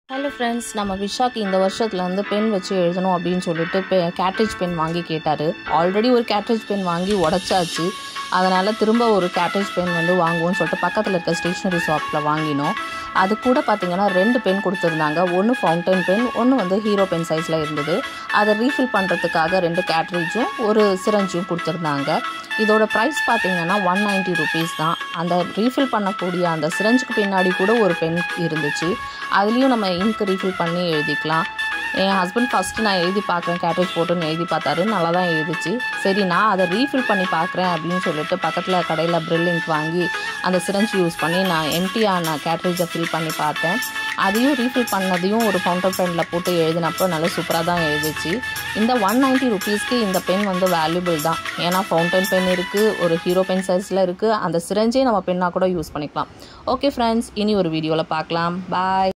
hello friends நம்ம விஷாக்கு இந்த வருஷத்துல வந்து பென் வச்சு எழுதணும் அப்படின்னு சொல்லிட்டு பெ கேட்ரேஜ் பென் வாங்கி கேட்டார் ஆல்ரெடி ஒரு கேட்ரேஜ் பென் வாங்கி உடச்சாச்சு அதனால் திரும்ப ஒரு கேட்ரேஜ் பென் வந்து வாங்குவோம்னு சொல்லிட்டு பக்கத்தில் இருக்க ஸ்டேஷ்னரி ஷாப்பில் வாங்கினோம் அது கூட பார்த்தீங்கன்னா ரெண்டு பென் கொடுத்துருந்தாங்க ஒன்று ஃபவுண்டைன் பென் ஒன்று வந்து ஹீரோ பென் சைஸில் இருந்தது அதை ரீஃபில் பண்ணுறதுக்காக ரெண்டு கேட்ரேஜும் ஒரு சிரஞ்சும் கொடுத்துருந்தாங்க இதோட ப்ரைஸ் பார்த்தீங்கன்னா ஒன் நைன்ட்டி ருபீஸ் தான் அந்த ரீஃபில் பண்ணக்கூடிய அந்த சிரஞ்சுக்கு பின்னாடி கூட ஒரு பென் இருந்துச்சு அதுலேயும் நம்ம இங்க் ரீஃபில் பண்ணி எழுதிக்கலாம் என் ஹஸ்பண்ட் ஃபஸ்ட்டு நான் எழுதி பார்க்குறேன் கேட்ரேஜ் போட்டுன்னு எழுதி பார்த்தாரு நல்லா தான் எழுதிச்சு சரி நான் அதை ரீஃபில் பண்ணி பார்க்குறேன் அப்படின்னு சொல்லிட்டு பக்கத்தில் கடையில் ப்ரில் இங்க் வாங்கி அந்த சிரஞ்ச் யூஸ் பண்ணி நான் எம்டியான கேட்ரேஜை ஃபில் பண்ணி பார்த்தேன் அதையும் ரீஃபில் பண்ணதையும் ஒரு ஃபவுண்டன் பெனில் போட்டு எழுதினப்போ நல்லா சூப்பராக தான் எழுதிச்சு இந்த ஒன் நைன்ட்டி ருபீஸ்க்கு இந்த பென் வந்து வேல்யூபிள் தான் ஏன்னா ஃபவுண்டன் பென் இருக்குது ஒரு ஹீரோ பென் சைஸில் இருக்குது அந்த சிரஞ்சே நம்ம பென்னாக கூட யூஸ் பண்ணிக்கலாம் ஓகே ஃப்ரெண்ட்ஸ் இனி ஒரு வீடியோவில் பார்க்கலாம் பாய்